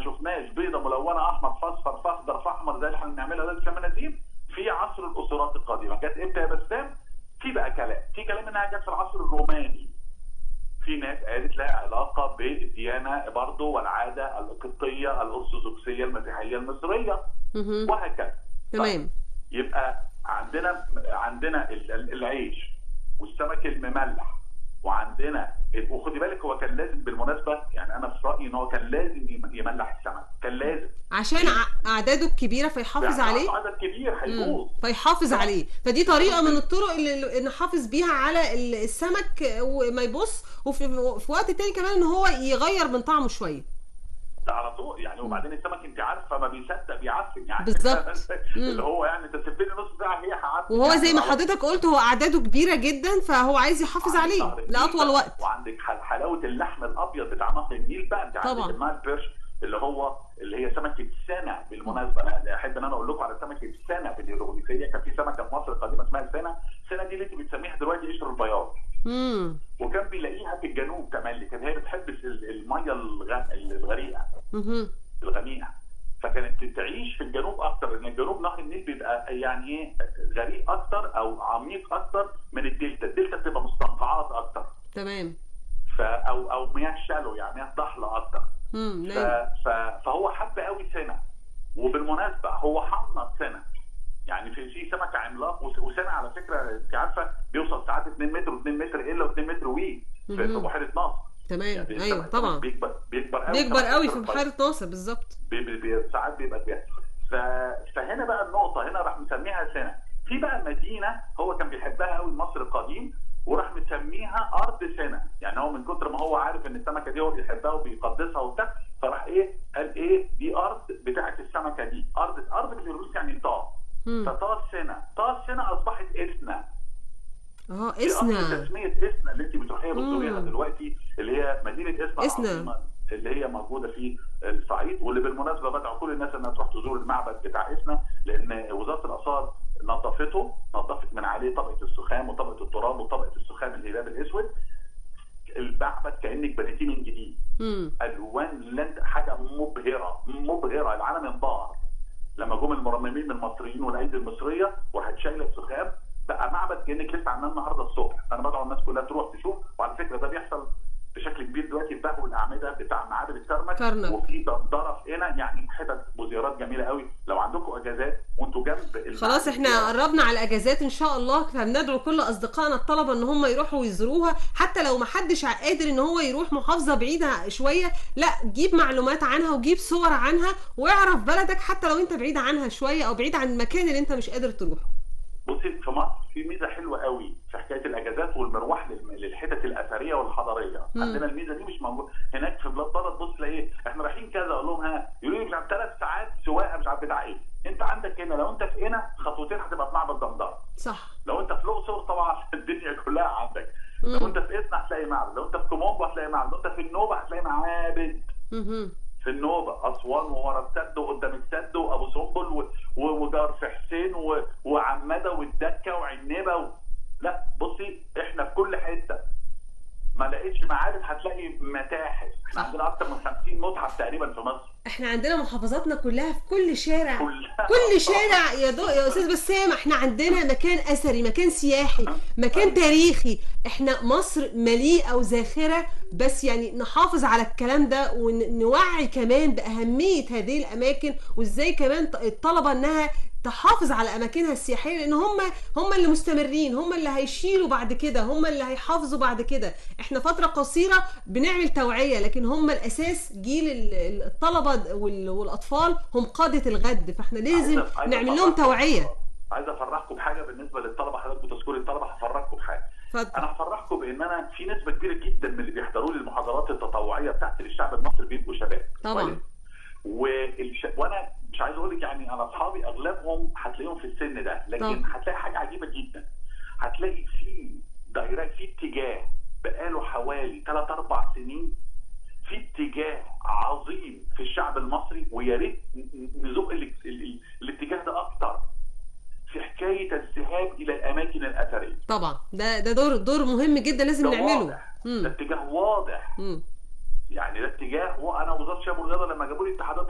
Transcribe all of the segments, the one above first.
ما شفناش بيضه ملونه احمر فاصفر فاخضر فاحمر زي اللي احنا بنعملها دلوقتي كمناديل في عصر الاسرات القديمه جت امتى يا بسام؟ في بقى كلام في كلام انها جت في العصر الروماني في ناس قالت لها علاقه بالديانه برضه والعاده القبطيه الارثوذكسيه المسيحيه المصريه مهم. وهكذا تمام يبقى عندنا عندنا ال- ال- العيش والسمك المملح وعندنا وخدي بالك هو كان لازم بالمناسبه يعني انا في رايي ان هو كان لازم يم- يملح السمك كان لازم عشان ع- اعداده الكبيره فيحافظ يعني عليه عدد كبير مم. هيبوظ فيحافظ عليه فدي طريقه من الطرق اللي نحافظ بيها على ال- السمك وما يبص وفي في وقت تاني كمان ان هو يغير من طعمه شويه ده على طول يعني وبعدين السمك انت عارفه ما بيصدق بيعفن يعني بالظبط. اللي هو يعني انت تسيب لي نص ساعه هي هعفن وهو يعني زي ما على حضرتك قلت هو اعداده كبيره جدا فهو عايز يحافظ عليه نهر النيل لاطول بقى، وقت وعندك حل- حلاوه اللحم الابيض بتاع نهر النيل بقى انت طبعاً. عندك الماء البرش اللي هو اللي هي سمكه سنه بالمناسبه انا احب ان انا اقول لكم على سمكه سنه بالهيروغليفيه كان في سمكه في مصر القديمه اسمها سنه سنه دي اللي انت بتسميها دلوقتي قشر البياض امم وكان بيلاقيها في الجنوب كمان لكن هي بتحب ال- الميه الغ- الغريقه مهم. الغميقه فكانت تعيش في الجنوب اكتر لان الجنوب نهر النيل بيبقى يعني ايه غريق اكتر او عميق اكتر من الدلتا، الدلتا بتبقى مستنقعات اكتر تمام ف او او مياه شالو يعني مياه ضحله اكتر امم ف نعم ف فهو حب قوي سنه وبالمناسبه هو حنط سنه يعني في في سمكه عملاق وس- وسنه على فكره انت عارفه بيوصل ساعات 2 متر و2 متر الا و2 متر وي في في مهم. بحيره ناصر تمام يعني ايوه السمك طبعا بيكبر بيكبر قوي بيكبر سمك قوي في بيكبر بحيره ناصر بالظبط بي بي بي ساعات بيبقى كده ف... فهنا بقى النقطه هنا راح مسميها سنه في بقى مدينه هو كان بيحبها قوي مصر القديم وراح مسميها ارض سنه يعني هو من كتر ما هو عارف ان السمكه دي هو بيحبها وبيقدسها وبتاع فراح ايه قال ايه دي ارض بتاعت السمكه دي ارض ارض بالروس يعني طا مم. فطا سنه طا سنه اصبحت اسنا اه دي أصل اسنا تسميه اسنا اللي انت بتروحيها بتزوريها مم. دلوقتي اللي هي مدينه اسنا إسنا. العظيمة اللي هي موجوده في الصعيد واللي بالمناسبه بدعو كل الناس انها تروح تزور المعبد بتاع اسنا لان وزاره الاثار نظفته نظفت من عليه طبقه السخام وطبقه التراب وطبقه السخام الهلال الاسود المعبد كانك بنيتيه من جديد امم الوان لن حاجه مبهره مبهره العالم انبهر لما جم المرممين من المصريين والايدي المصريه وراحت شايله السخام بقى معبد كانك لسه عاملاه النهارده الصبح انا بدعو الناس كلها تروح تشوف وعلى فكره ده بيحصل بشكل كبير دلوقتي في بهو الاعمده بتاع معابد الكرنك كرنك. وفي دندره في هنا يعني حتت وزيارات جميله قوي لو عندكم اجازات وانتوا جنب المعابد خلاص احنا دي، قربنا على الاجازات ان شاء الله فبندعو كل اصدقائنا الطلبه ان هم يروحوا ويزوروها حتى لو ما حدش قادر ان هو يروح محافظه بعيده شويه لا جيب معلومات عنها وجيب صور عنها واعرف بلدك حتى لو انت بعيد عنها شويه او بعيد عن المكان اللي انت مش قادر تروحه بصي في مصر في ميزه حلوه قوي في حكايه الاجازات والمروح لل- للحتت الاثريه والحضاريه مم. عندنا الميزه دي مش موجوده هناك في بلاد بره تبص تلاقي ايه احنا رايحين كذا اقول لهم ها يقولوا لي مش عارف ثلاث ساعات سواقه مش عارف بتاع ايه انت عندك هنا لو انت في هنا خطوتين هتبقى في معبد دندره صح لو انت في الاقصر طبعا الدنيا كلها عندك لو مم. انت في اسنا هتلاقي معبد لو انت في كومومبو هتلاقي معبد لو انت في النوبه هتلاقي معابد مهم. في النوبه اسوان وورا السد وقدام السد وابو سمبل و- و- ودار في حسين و- وعمده والدكه وعنبه و... لا بصي احنا في كل حته ما لقيتش معارف هتلاقي متاحف احنا صح. عندنا اكتر من 50 متحف تقريبا في مصر احنا عندنا محافظاتنا كلها في كل شارع كلها كل شارع يا دو يا استاذ بسام احنا عندنا مكان اثري مكان سياحي مكان تاريخي احنا مصر مليئه وزاخره بس يعني نحافظ على الكلام ده ونوعي كمان باهميه هذه الاماكن وازاي كمان ط- الطلبه انها تحافظ على اماكنها السياحيه لان هم هم اللي مستمرين هم اللي هيشيلوا بعد كده هم اللي هيحافظوا بعد كده احنا فتره قصيره بنعمل توعيه لكن هم الاساس جيل ال- ال- الطلبه وال- والاطفال هم قاده الغد فاحنا لازم عايز- عايز نعمل لهم أفرحكم- توعيه عايز افرحكم بحاجه بالنسبه للطلبه حضرتك بتذكري الطلبه هفرحكم بحاجه اتفضل انا هفرحكم بان انا في نسبه كبيره جدا من اللي بيحضروا لي المحاضرات التطوعيه بتاعتي للشعب المصري بيبقوا شباب طبعا. كويس؟ والش... وانا مش عايز اقول لك يعني انا اصحابي اغلبهم هتلاقيهم في السن ده لكن طبعا. هتلاقي حاجه عجيبه جدا هتلاقي في دايره في اتجاه بقاله حوالي 3 4 سنين في اتجاه عظيم في الشعب المصري ويا ريت ن- نزق ال... ال... ال... الاتجاه ده اكتر في حكايه الذهاب الى الاماكن الاثريه طبعا ده ده دور دور مهم جدا لازم ده نعمله واضح. ده مم. اتجاه واضح مم. يعني ده اتجاه وانا وزاره الشباب والرياضه لما جابوا لي اتحادات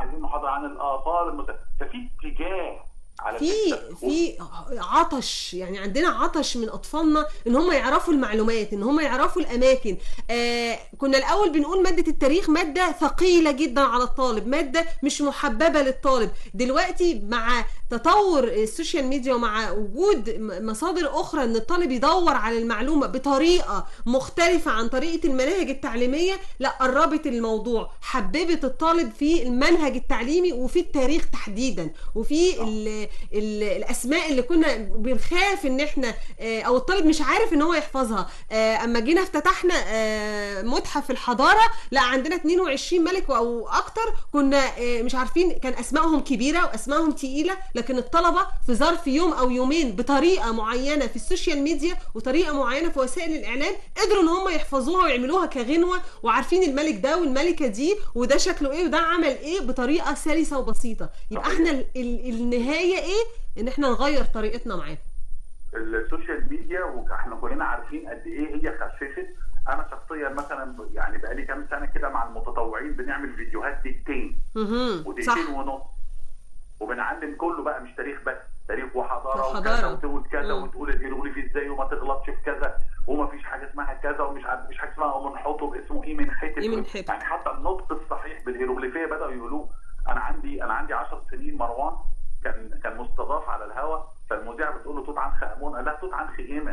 عايزين محاضره عن الاثار المت... ففي اتجاه على في فكرة. في عطش يعني عندنا عطش من اطفالنا ان هم يعرفوا المعلومات ان هم يعرفوا الاماكن آه كنا الاول بنقول ماده التاريخ ماده ثقيله جدا على الطالب ماده مش محببه للطالب دلوقتي مع تطور السوشيال ميديا ومع وجود م- مصادر اخرى ان الطالب يدور على المعلومه بطريقه مختلفه عن طريقه المناهج التعليميه لا قربت الموضوع حببت الطالب في المنهج التعليمي وفي التاريخ تحديدا وفي ال ال الاسماء اللي كنا بنخاف ان احنا آه، او الطالب مش عارف ان هو يحفظها آه، اما جينا افتتحنا آه، متحف الحضاره لا عندنا 22 ملك او اكتر كنا آه، مش عارفين كان اسمائهم كبيره واسمائهم تقيله لكن الطلبه في ظرف يوم او يومين بطريقه معينه في السوشيال ميديا وطريقه معينه في وسائل الاعلام قدروا ان هم يحفظوها ويعملوها كغنوه وعارفين الملك ده والملكه دي وده شكله ايه وده عمل ايه بطريقه سلسه وبسيطه يبقى صحيح. احنا ال- ال- النهايه ايه ان احنا نغير طريقتنا معاه السوشيال ميديا واحنا كلنا عارفين قد ايه هي خففت انا شخصيا مثلا يعني بقالي كام سنه كده مع المتطوعين بنعمل فيديوهات دقيقتين مهم. صح ودقيقتين ونص وبنعلم كله بقى مش تاريخ بس تاريخ وحضاره وحضارة. وكذا وتقول كذا مم. وتقول الهيروغليفي ازاي وما تغلطش في كذا وما فيش حاجه اسمها كذا ومش عارف مش حاجه اسمها ومنحطه باسمه ايه من حته إيه من حتة. يعني حتى النطق الصحيح بالهيروغليفيه بداوا يقولوه انا عندي انا عندي 10 سنين مروان كان كان مستضاف على الهوا فالمذيعه بتقول له توت عنخ امون قال لها توت عنخ ايمن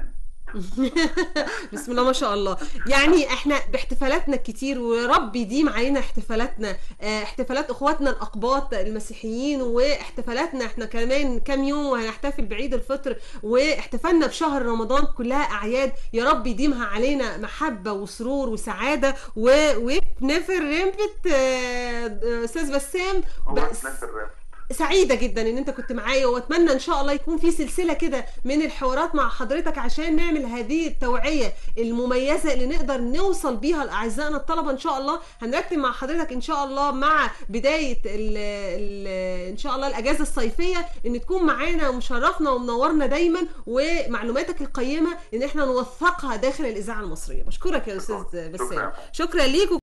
بسم الله ما شاء الله يعني احنا باحتفالاتنا الكتير ورب يديم علينا احتفالاتنا اه، احتفالات اخواتنا الاقباط المسيحيين واحتفالاتنا احنا كمان كام يوم وهنحتفل بعيد الفطر واحتفالنا بشهر رمضان كلها اعياد يا رب يديمها علينا محبه وسرور وسعاده و وبنفر رمبت اه، استاذ بسام هو بس نفس الراب سعيدة جدا ان انت كنت معايا واتمنى ان شاء الله يكون في سلسلة كده من الحوارات مع حضرتك عشان نعمل هذه التوعية المميزة اللي نقدر نوصل بيها لاعزائنا الطلبة ان شاء الله هنرتب مع حضرتك ان شاء الله مع بداية ال ال ان شاء الله الاجازة الصيفية ان تكون معانا ومشرفنا ومنورنا دايما ومعلوماتك القيمة ان احنا نوثقها داخل الاذاعة المصرية بشكرك يا استاذ بسام شكراً. شكرا ليك